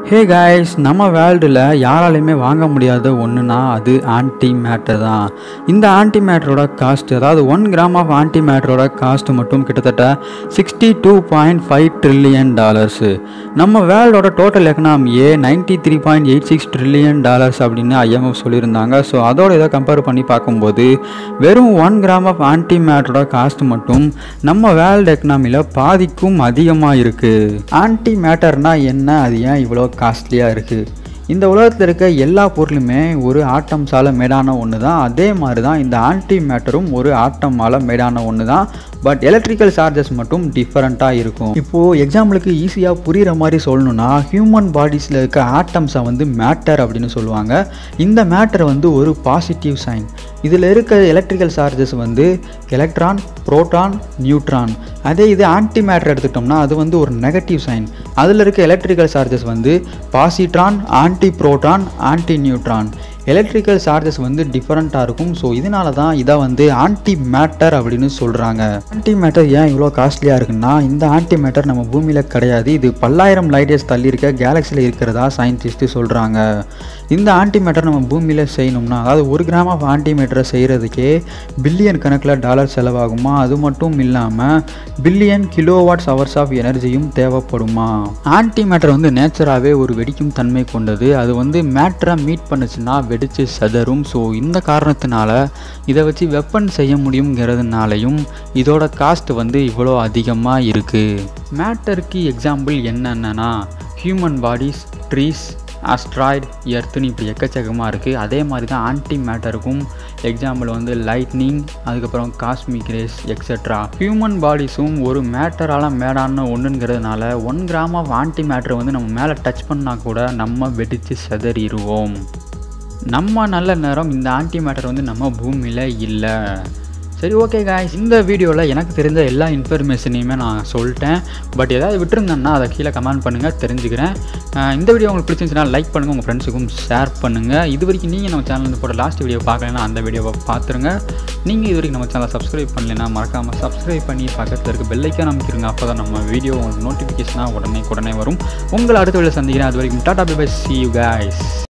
hey guys நம்ம வேர்ல்டில் யாராலையுமே வாங்க முடியாத ஒன்றுனா அது ஆன்டி மேட்டர் தான் இந்த ஆன்டி மேட்டரோட காஸ்ட் அதாவது ஒன் கிராம் ஆஃப் ஆன்டி மேட்டரோட காஸ்ட் மட்டும் கிட்டத்தட்ட sixty two point five trillion dollars நம்ம வேர்ல்டோட டோட்டல் எக்கனாமியே ninety three point eight six trillion dollars அப்படின்னு ஐஎம்எஃப் சொல்லியிருந்தாங்க ஸோ அதோட இதை கம்பேர் பண்ணி பார்க்கும்போது வெறும் ஒன் கிராம் ஆஃப் ஆன்டி மேட்டரோட காஸ்ட் மட்டும் நம்ம வேர்ல்டு எக்கனாமியில் பாதிக்கும் அதிகமாக இருக்குது ஆன்டி மேட்டர்னா என்ன அது ஏன் இவ்வளோ காஸ்ட்லியாக இருக்குது இந்த உலகத்தில் இருக்க எல்லா பொருளுமே ஒரு ஆட்டம்ஸால் மேடான ஒன்று தான் அதே மாதிரி தான் இந்த ஆன்டி மேட்டரும் ஒரு ஆட்டமால் மேடான ஒன்று தான் பட் எலக்ட்ரிக்கல் சார்ஜஸ் மட்டும் டிஃப்ரெண்ட்டாக இருக்கும் இப்போது எக்ஸாம்பிளுக்கு ஈஸியாக புரிகிற மாதிரி சொல்லணும்னா ஹியூமன் பாடிஸில் இருக்க ஆட்டம்ஸை வந்து மேட்டர் அப்படின்னு சொல்லுவாங்க இந்த மேட்டர் வந்து ஒரு பாசிட்டிவ் சைன் இதில் இருக்க எலக்ட்ரிக்கல் சார்ஜஸ் வந்து எலக்ட்ரான் புரோட்டான் நியூட்ரான் அதே இது ஆன்டி மேட்டர் எடுத்துக்கிட்டோம்னா அது வந்து ஒரு நெகட்டிவ் சைன் அதில் இருக்க எலக்ட்ரிக்கல் சார்ஜஸ் வந்து positron antiproton antineutron electrical charges வந்து டிஃப்ரெண்ட்டாக இருக்கும் ஸோ இதனால தான் இதை வந்து ஆன்டி மேட்டர் அப்படின்னு சொல்கிறாங்க ஆன்டி மேட்டர் ஏன் இவ்வளோ காஸ்ட்லியாக இருக்குன்னா இந்த ஆன்டி மேட்டர் நம்ம பூமியில் கிடையாது இது பல்லாயிரம் லைட் இயர்ஸ் தள்ளி இருக்க கேலக்சியில் இருக்கிறதா சயின்டிஸ்ட்டு சொல்கிறாங்க இந்த ஆன்டி மேட்டர் நம்ம பூமியில் செய்யணும்னா அதாவது ஒரு கிராம் ஆஃப் ஆன்டி மேட்டரை செய்கிறதுக்கே பில்லியன் கணக்கில் டாலர் செலவாகுமா அது மட்டும் இல்லாமல் billion kilowatts hours of எனர்ஜியும் தேவைப்படுமா ஆன்டி மேட்டர் வந்து நேச்சராகவே ஒரு வெடிக்கும் தன்மை கொண்டது அது வந்து மேட்டரை மீட் பண்ணுச்சுன்னா வெடித்து சதறும் ஸோ இந்த காரணத்தினால இதை வச்சு வெப்பன் செய்ய முடியுங்கிறதுனாலையும் இதோட காஸ்ட் வந்து இவ்வளோ அதிகமாக இருக்குது மேட்டருக்கு எக்ஸாம்பிள் என்னென்னா ஹியூமன் பாடிஸ் ட்ரீஸ் ஆஸ்ட்ராய்டு எர்த்துன்னு இப்படி எக்கச்சக்கமாக இருக்குது அதே மாதிரி தான் ஆன்டி மேட்டருக்கும் எக்ஸாம்பிள் வந்து லைட்னிங் அதுக்கப்புறம் காஸ்மிக் ரேஸ் எக்ஸெட்ரா ஹியூமன் பாடிஸும் ஒரு மேட்டரால் மேடான ஒன்றுங்கிறதுனால ஒன் கிராம் ஆஃப் ஆன்டி மேட்டரை வந்து நம்ம மேலே டச் பண்ணால் கூட நம்ம வெடித்து செதறிடுவோம் நம்ம நல்ல நேரம் இந்த ஆன்டி மேட்டர் வந்து நம்ம பூமியில் இல்லை சரி ஓகே காய்ஸ் இந்த வீடியோவில் எனக்கு தெரிஞ்ச எல்லா இன்ஃபர்மேஷனையுமே நான் சொல்லிட்டேன் பட் ஏதாவது விட்டுருந்தேன்னா அதை கீழே கமெண்ட் பண்ணுங்கள் தெரிஞ்சுக்கிறேன் அஹ் இந்த வீடியோ உங்களுக்கு பிடிச்சிருந்துச்சுன்னா லைக் பண்ணுங்கள் உங்கள் ஃப்ரெண்ட்ஸுக்கும் ஷேர் பண்ணுங்கள் இது வரைக்கும் நீங்கள் நம்ம சேனலில் போட்ட லாஸ்ட் வீடியோ பார்க்கலன்னா அந்த வீடியோவை பார்த்துருங்க நீங்கள் இது வரைக்கும் நம்ம சேனலை சப்ஸ்கிரைப் பண்ணலைன்னா மறக்காமல் சப்ஸ்கிரைப் பண்ணி பக்கத்தில் இருக்க பெல்லைக்காக அமைக்கிறங்க அப்போ தான் நம்ம வீடியோ உங்களுக்கு நோட்டிஃபிகேஷனாக உடனே உடனே வரும் உங்களை அடுத்த வீடியோ சந்திக்கிறேன் அது வரைக்கும் tata bye see you guys